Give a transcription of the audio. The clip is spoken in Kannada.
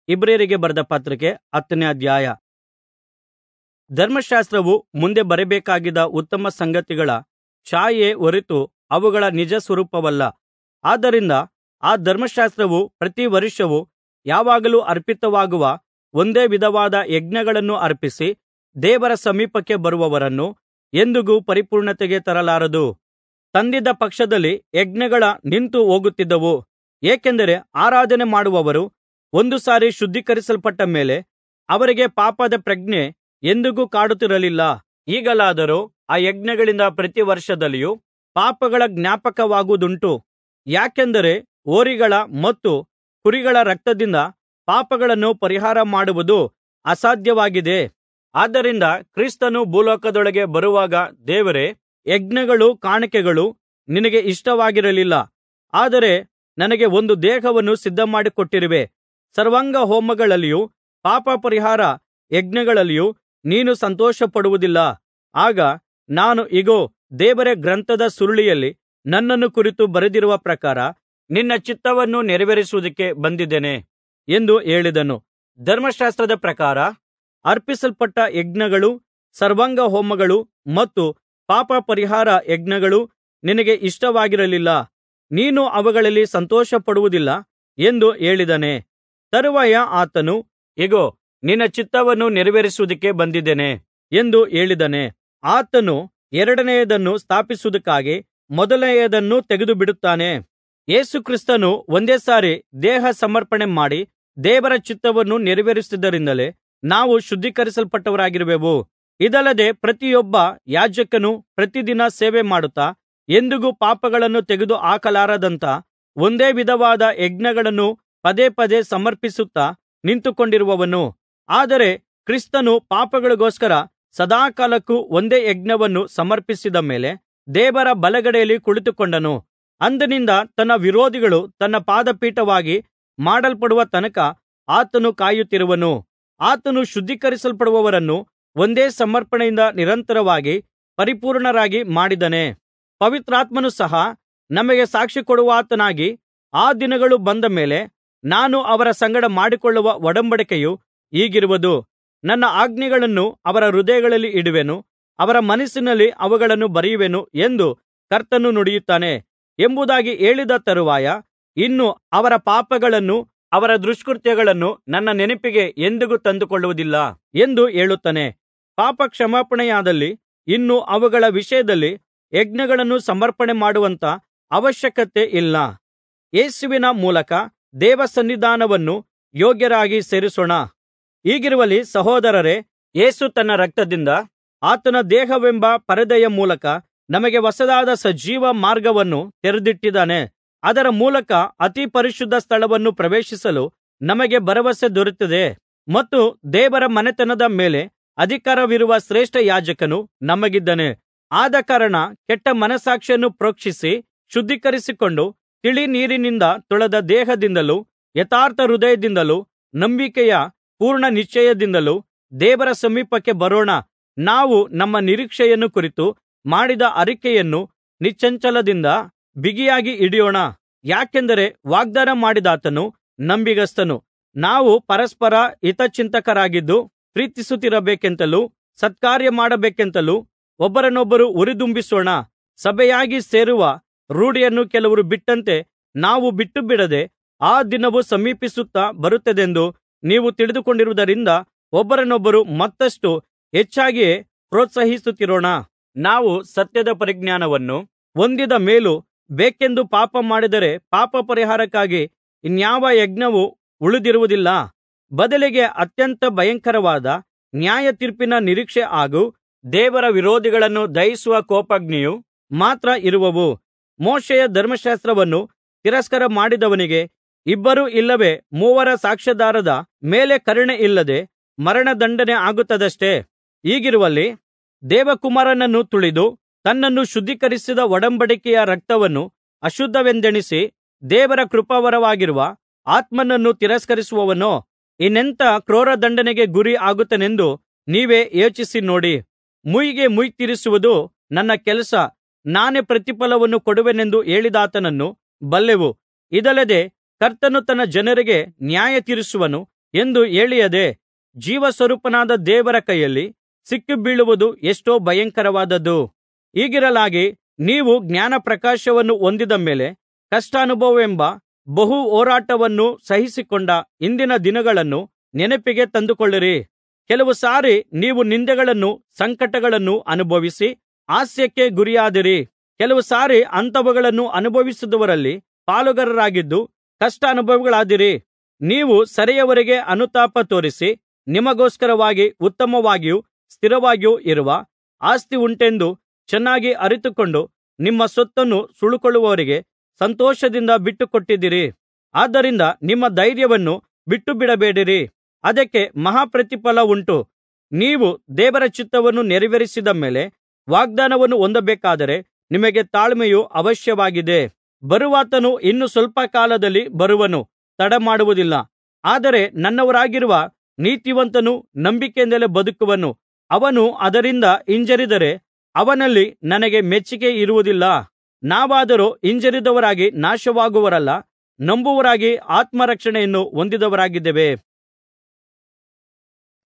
ಇಬ್ರಿಯರಿಗೆ ಬರೆದ ಪತ್ರಿಕೆ ಹತ್ತನೇ ಅಧ್ಯಾಯ ಧರ್ಮಶಾಸ್ತ್ರವು ಮುಂದೆ ಬರಬೇಕಾಗಿದ್ದ ಉತ್ತಮ ಸಂಗತಿಗಳ ಛಾಯೆಯೇ ಹೊರತು ಅವುಗಳ ನಿಜ ಸ್ವರೂಪವಲ್ಲ ಆದ್ದರಿಂದ ಆ ಧರ್ಮಶಾಸ್ತ್ರವು ಪ್ರತಿ ವರ್ಷವೂ ಯಾವಾಗಲೂ ಅರ್ಪಿತವಾಗುವ ಒಂದೇ ವಿಧವಾದ ಯಜ್ಞಗಳನ್ನು ಅರ್ಪಿಸಿ ದೇವರ ಸಮೀಪಕ್ಕೆ ಬರುವವರನ್ನು ಎಂದಿಗೂ ಪರಿಪೂರ್ಣತೆಗೆ ತರಲಾರದು ತಂದಿದ್ದ ಪಕ್ಷದಲ್ಲಿ ಯಜ್ಞಗಳ ನಿಂತು ಹೋಗುತ್ತಿದ್ದವು ಏಕೆಂದರೆ ಆರಾಧನೆ ಮಾಡುವವರು ಒಂದು ಸಾರಿ ಶುದ್ಧೀಕರಿಸಲ್ಪಟ್ಟ ಮೇಲೆ ಅವರಿಗೆ ಪಾಪದ ಪ್ರಜ್ಞೆ ಎಂದಿಗೂ ಕಾಡುತ್ತಿರಲಿಲ್ಲ ಈಗಲಾದರೋ ಆ ಯಜ್ಞಗಳಿಂದ ಪ್ರತಿ ವರ್ಷದಲ್ಲಿಯೂ ಪಾಪಗಳ ಜ್ಞಾಪಕವಾಗುವುದುಂಟು ಯಾಕೆಂದರೆ ಹೋರಿಗಳ ಮತ್ತು ಕುರಿಗಳ ರಕ್ತದಿಂದ ಪಾಪಗಳನ್ನು ಪರಿಹಾರ ಮಾಡುವುದು ಅಸಾಧ್ಯವಾಗಿದೆ ಆದ್ದರಿಂದ ಕ್ರಿಸ್ತನು ಭೂಲೋಕದೊಳಗೆ ಬರುವಾಗ ದೇವರೇ ಯಜ್ಞಗಳೂ ಕಾಣಿಕೆಗಳೂ ನಿನಗೆ ಇಷ್ಟವಾಗಿರಲಿಲ್ಲ ಆದರೆ ನನಗೆ ಒಂದು ದೇಹವನ್ನು ಸಿದ್ಧಮಾಡಿಕೊಟ್ಟಿರುವೆ ಸರ್ವಾಂಗ ಹೋಮಗಳಲ್ಲಿಯೂ ಪಾಪಪರಿಹಾರ ಯಜ್ಞಗಳಲ್ಲಿಯೂ ನೀನು ಸಂತೋಷಪಡುವುದಿಲ್ಲ ಆಗ ನಾನು ಇಗೋ ದೇವರ ಗ್ರಂಥದ ಸುರುಳಿಯಲ್ಲಿ ನನ್ನನ್ನು ಕುರಿತು ಬರೆದಿರುವ ಪ್ರಕಾರ ನಿನ್ನ ಚಿತ್ತವನ್ನು ನೆರವೇರಿಸುವುದಕ್ಕೆ ಬಂದಿದ್ದೇನೆ ಎಂದು ಹೇಳಿದನು ಧರ್ಮಶಾಸ್ತ್ರದ ಪ್ರಕಾರ ಅರ್ಪಿಸಲ್ಪಟ್ಟ ಯಜ್ಞಗಳೂ ಸರ್ವಾಂಗ ಹೋಮಗಳೂ ಮತ್ತು ಪಾಪಪರಿಹಾರ ಯಜ್ಞಗಳೂ ನಿನಗೆ ಇಷ್ಟವಾಗಿರಲಿಲ್ಲ ನೀನು ಅವುಗಳಲ್ಲಿ ಸಂತೋಷಪಡುವುದಿಲ್ಲ ಎಂದು ಹೇಳಿದ್ದಾನೆ ತರುವಾಯ ಆತನು ಇಗೋ ನಿನ್ನ ಚಿತ್ತವನ್ನು ನೆರವೇರಿಸುವುದಕ್ಕೆ ಬಂದಿದ್ದೇನೆ ಎಂದು ಹೇಳಿದ್ದಾನೆ ಆತನು ಎರಡನೆಯದನ್ನು ಸ್ಥಾಪಿಸುವುದಕ್ಕಾಗಿ ಮೊದಲನೆಯದನ್ನು ತೆಗೆದುಬಿಡುತ್ತಾನೆ ಯೇಸು ಕ್ರಿಸ್ತನು ಒಂದೇ ಸಾರಿ ದೇಹ ಸಮರ್ಪಣೆ ಮಾಡಿ ದೇವರ ಚಿತ್ತವನ್ನು ನೆರವೇರಿಸಿದ್ದರಿಂದಲೇ ನಾವು ಶುದ್ಧೀಕರಿಸಲ್ಪಟ್ಟವರಾಗಿರುವೆವು ಇದಲ್ಲದೆ ಪ್ರತಿಯೊಬ್ಬ ಯಾಜಕನು ಪ್ರತಿದಿನ ಸೇವೆ ಮಾಡುತ್ತಾ ಎಂದಿಗೂ ಪಾಪಗಳನ್ನು ತೆಗೆದು ಹಾಕಲಾರದಂಥ ಒಂದೇ ವಿಧವಾದ ಯಜ್ಞಗಳನ್ನು ಪದೇ ಪದೇ ಸಮರ್ಪಿಸುತ್ತಾ ನಿಂತುಕೊಂಡಿರುವವನು ಆದರೆ ಕ್ರಿಸ್ತನು ಪಾಪಗಳಿಗೋಸ್ಕರ ಸದಾಕಾಲಕ್ಕೂ ಒಂದೇ ಯಜ್ಞವನ್ನು ಸಮರ್ಪಿಸಿದ ಮೇಲೆ ದೇವರ ಬಲಗಡೆಯಲ್ಲಿ ಕುಳಿತುಕೊಂಡನು ಅಂದಿನಿಂದ ತನ್ನ ವಿರೋಧಿಗಳು ತನ್ನ ಪಾದಪೀಠವಾಗಿ ಮಾಡಲ್ಪಡುವ ತನಕ ಆತನು ಕಾಯುತ್ತಿರುವನು ಆತನು ಶುದ್ಧೀಕರಿಸಲ್ಪಡುವವರನ್ನು ಒಂದೇ ಸಮರ್ಪಣೆಯಿಂದ ನಿರಂತರವಾಗಿ ಪರಿಪೂರ್ಣರಾಗಿ ಮಾಡಿದ್ದಾನೆ ಪವಿತ್ರಾತ್ಮನು ಸಹ ನಮಗೆ ಸಾಕ್ಷಿಕೊಡುವಾತನಾಗಿ ಆ ದಿನಗಳು ಬಂದ ಮೇಲೆ ನಾನು ಅವರ ಸಂಗಡ ಮಾಡಿಕೊಳ್ಳುವ ಒಡಂಬಡಿಕೆಯು ಹೀಗಿರುವುದು ನನ್ನ ಆಜ್ಞೆಗಳನ್ನು ಅವರ ಹೃದಯಗಳಲ್ಲಿ ಇಡುವೆನು ಅವರ ಮನಸ್ಸಿನಲ್ಲಿ ಅವುಗಳನ್ನು ಬರೆಯುವೆನು ಎಂದು ಕರ್ತನು ನುಡಿಯುತ್ತಾನೆ ಎಂಬುದಾಗಿ ಹೇಳಿದ ತರುವಾಯ ಇನ್ನು ಅವರ ಪಾಪಗಳನ್ನೂ ಅವರ ದುಷ್ಕೃತ್ಯಗಳನ್ನು ನನ್ನ ನೆನಪಿಗೆ ಎಂದಿಗೂ ತಂದುಕೊಳ್ಳುವುದಿಲ್ಲ ಎಂದು ಹೇಳುತ್ತಾನೆ ಪಾಪ ಕ್ಷಮಾಪಣೆಯಾದಲ್ಲಿ ಇನ್ನು ಅವುಗಳ ವಿಷಯದಲ್ಲಿ ಯಜ್ಞಗಳನ್ನು ಸಮರ್ಪಣೆ ಮಾಡುವಂಥ ಅವಶ್ಯಕತೆ ಇಲ್ಲ ಯೇಸುವಿನ ಮೂಲಕ ದೇವಸನ್ನಿಧಾನವನ್ನು ಯೋಗ್ಯರಾಗಿ ಸೇರಿಸೋಣ ಹೀಗಿರುವಲ್ಲಿ ಸಹೋದರರೇ ಯೇಸು ತನ್ನ ರಕ್ತದಿಂದ ಆತನ ದೇಹವೆಂಬ ಪರದೆಯ ಮೂಲಕ ನಮಗೆ ಹೊಸದಾದ ಸಜೀವ ಮಾರ್ಗವನ್ನು ತೆರೆದಿಟ್ಟಿದ್ದಾನೆ ಅದರ ಮೂಲಕ ಅತಿ ಪರಿಶುದ್ಧ ಸ್ಥಳವನ್ನು ಪ್ರವೇಶಿಸಲು ನಮಗೆ ಭರವಸೆ ದೊರೆತಿದೆ ಮತ್ತು ದೇವರ ಮನೆತನದ ಮೇಲೆ ಅಧಿಕಾರವಿರುವ ಶ್ರೇಷ್ಠ ಯಾಜಕನು ನಮಗಿದ್ದಾನೆ ಆದಕಾರಣ ಕೆಟ್ಟ ಮನಸ್ಸಾಕ್ಷಿಯನ್ನು ಪ್ರೋಕ್ಷಿಸಿ ಶುದ್ಧೀಕರಿಸಿಕೊಂಡು ತಿಳಿ ನೀರಿನಿಂದ ತೊಳೆದ ದೇಹದಿಂದಲೂ ಯಥಾರ್ಥ ಹೃದಯದಿಂದಲೂ ನಂಬಿಕೆಯ ಪೂರ್ಣ ನಿಶ್ಚಯದಿಂದಲೂ ದೇವರ ಸಮೀಪಕ್ಕೆ ಬರೋಣ ನಾವು ನಮ್ಮ ನಿರೀಕ್ಷೆಯನ್ನು ಕುರಿತು ಮಾಡಿದ ಅರಿಕೆಯನ್ನು ನಿಶ್ಚಂಚಲದಿಂದ ಬಿಗಿಯಾಗಿ ಹಿಡಿಯೋಣ ಯಾಕೆಂದರೆ ವಾಗ್ದಾನ ಮಾಡಿದಾತನು ನಂಬಿಗಸ್ತನು ನಾವು ಪರಸ್ಪರ ಹಿತಚಿಂತಕರಾಗಿದ್ದು ಪ್ರೀತಿಸುತ್ತಿರಬೇಕೆಂತಲೂ ಸತ್ಕಾರ್ಯ ಮಾಡಬೇಕೆಂತಲೂ ಒಬ್ಬರನ್ನೊಬ್ಬರು ಉರಿದುಂಬಿಸೋಣ ಸಭೆಯಾಗಿ ಸೇರುವ ರೂಢಿಯನ್ನು ಕೆಲವರು ಬಿಟ್ಟಂತೆ ನಾವು ಬಿಟ್ಟುಬಿಡದೆ ಆ ದಿನವು ಸಮೀಪಿಸುತ್ತಾ ಬರುತ್ತದೆಂದು ನೀವು ತಿಳಿದುಕೊಂಡಿರುವುದರಿಂದ ಒಬ್ಬರನ್ನೊಬ್ಬರು ಮತ್ತಷ್ಟು ಹೆಚ್ಚಾಗಿಯೇ ಪ್ರೋತ್ಸಾಹಿಸುತ್ತಿರೋಣ ನಾವು ಸತ್ಯದ ಪರಿಜ್ಞಾನವನ್ನು ಹೊಂದಿದ ಮೇಲೂ ಬೇಕೆಂದು ಪಾಪ ಮಾಡಿದರೆ ಪಾಪ ಪರಿಹಾರಕ್ಕಾಗಿ ಇನ್ಯಾವ ಯಜ್ಞವೂ ಉಳಿದಿರುವುದಿಲ್ಲ ಬದಲಿಗೆ ಅತ್ಯಂತ ಭಯಂಕರವಾದ ನ್ಯಾಯತೀರ್ಪಿನ ನಿರೀಕ್ಷೆ ಹಾಗೂ ದೇವರ ವಿರೋಧಿಗಳನ್ನು ದಹಿಸುವ ಕೋಪಾಗ್ನಿಯು ಮಾತ್ರ ಇರುವವು ಮೋಶೆಯ ಧರ್ಮಶಾಸ್ತ್ರವನ್ನು ತಿರಸ್ಕಾರ ಮಾಡಿದವನಿಗೆ ಇಬ್ಬರು ಇಲ್ಲವೇ ಮೂವರ ಸಾಕ್ಷ್ಯಾಧಾರದ ಮೇಲೆ ಕರುಣೆ ಇಲ್ಲದೆ ಮರಣದಂಡನೆ ಆಗುತ್ತದಷ್ಟೆ ಹೀಗಿರುವಲ್ಲಿ ದೇವಕುಮಾರನನ್ನು ತುಳಿದು ತನ್ನನ್ನು ಶುದ್ಧೀಕರಿಸಿದ ಒಡಂಬಡಿಕೆಯ ರಕ್ತವನ್ನು ಅಶುದ್ಧವೆಂದೆಣಿಸಿ ದೇವರ ಕೃಪಾವರವಾಗಿರುವ ಆತ್ಮನನ್ನು ತಿರಸ್ಕರಿಸುವವನೋ ಇನ್ನೆಂಥ ಕ್ರೂರದಂಡನೆಗೆ ಗುರಿ ಆಗುತ್ತನೆಂದು ನೀವೇ ಯೋಚಿಸಿ ನೋಡಿ ಮುಯ್ಯಿಗೆ ಮುಯ್ಯಿ ತೀರಿಸುವುದು ನನ್ನ ಕೆಲಸ ನಾನೇ ಪ್ರತಿಫಲವನ್ನು ಕೊಡುವೆನೆಂದು ಹೇಳಿದಾತನನ್ನು ಬಲ್ಲೆವು ಇದಲ್ಲದೆ ಕರ್ತನು ತನ್ನ ಜನರಿಗೆ ನ್ಯಾಯತೀರಿಸುವನು ಎಂದು ಹೇಳಿಯದೆ ಜೀವಸ್ವರೂಪನಾದ ದೇವರ ಕೈಯಲ್ಲಿ ಸಿಕ್ಕಿಬೀಳುವುದು ಎಷ್ಟೋ ಭಯಂಕರವಾದದ್ದು ಹೀಗಿರಲಾಗಿ ನೀವು ಜ್ಞಾನಪ್ರಕಾಶವನ್ನು ಹೊಂದಿದ ಮೇಲೆ ಕಷ್ಟಾನುಭವವೆಂಬ ಬಹು ಹೋರಾಟವನ್ನು ಸಹಿಸಿಕೊಂಡ ಹಿಂದಿನ ದಿನಗಳನ್ನು ನೆನಪಿಗೆ ತಂದುಕೊಳ್ಳಿರಿ ಕೆಲವು ಸಾರಿ ನೀವು ನಿಂದೆಗಳನ್ನೂ ಸಂಕಟಗಳನ್ನೂ ಅನುಭವಿಸಿ ಹಾಸ್ಯಕ್ಕೆ ಗುರಿಯಾದಿರಿ ಕೆಲವು ಸಾರಿ ಅಂಥವುಗಳನ್ನು ಅನುಭವಿಸಿದವರಲ್ಲಿ ಪಾಲುಗಾರರಾಗಿದ್ದು ಕಷ್ಟಾನುಭವಿಗಳಾದಿರಿ ನೀವು ಸೆರೆಯವರೆಗೆ ಅನುತಾಪ ತೋರಿಸಿ ನಿಮಗೋಸ್ಕರವಾಗಿ ಉತ್ತಮವಾಗಿಯೂ ಸ್ಥಿರವಾಗಿಯೂ ಇರುವ ಆಸ್ತಿ ಉಂಟೆಂದು ಚೆನ್ನಾಗಿ ಅರಿತುಕೊಂಡು ನಿಮ್ಮ ಸೊತ್ತನ್ನು ಸುಲುಕೊಳ್ಳುವವರಿಗೆ ಸಂತೋಷದಿಂದ ಬಿಟ್ಟುಕೊಟ್ಟಿದ್ದೀರಿ ಆದ್ದರಿಂದ ನಿಮ್ಮ ಧೈರ್ಯವನ್ನು ಬಿಟ್ಟುಬಿಡಬೇಡಿರಿ ಅದಕ್ಕೆ ಮಹಾ ಪ್ರತಿಫಲ ಉಂಟು ನೀವು ದೇವರ ಚಿತ್ತವನ್ನು ನೆರವೇರಿಸಿದ ಮೇಲೆ ವಾಗ್ದಾನವನ್ನು ಹೊಂದಬೇಕಾದರೆ ನಿಮಗೆ ತಾಳ್ಮೆಯು ಅವಶ್ಯವಾಗಿದೆ ಬರುವಾತನು ಇನ್ನು ಸ್ವಲ್ಪ ಕಾಲದಲ್ಲಿ ಬರುವನು ತಡಮಾಡುವುದಿಲ್ಲ ಆದರೆ ನನ್ನವರಾಗಿರುವ ನೀತಿವಂತನು ನಂಬಿಕೆಯಿಂದಲೇ ಬದುಕುವನು ಅವನು ಅದರಿಂದ ಹಿಂಜರಿದರೆ ಅವನಲ್ಲಿ ನನಗೆ ಮೆಚ್ಚಿಕೆ ಇರುವುದಿಲ್ಲ ನಾವಾದರೋ ಹಿಂಜರಿದವರಾಗಿ ನಾಶವಾಗುವವರಲ್ಲ ನಂಬುವವರಾಗಿ ಆತ್ಮರಕ್ಷಣೆಯನ್ನು ಹೊಂದಿದವರಾಗಿದ್ದೇವೆ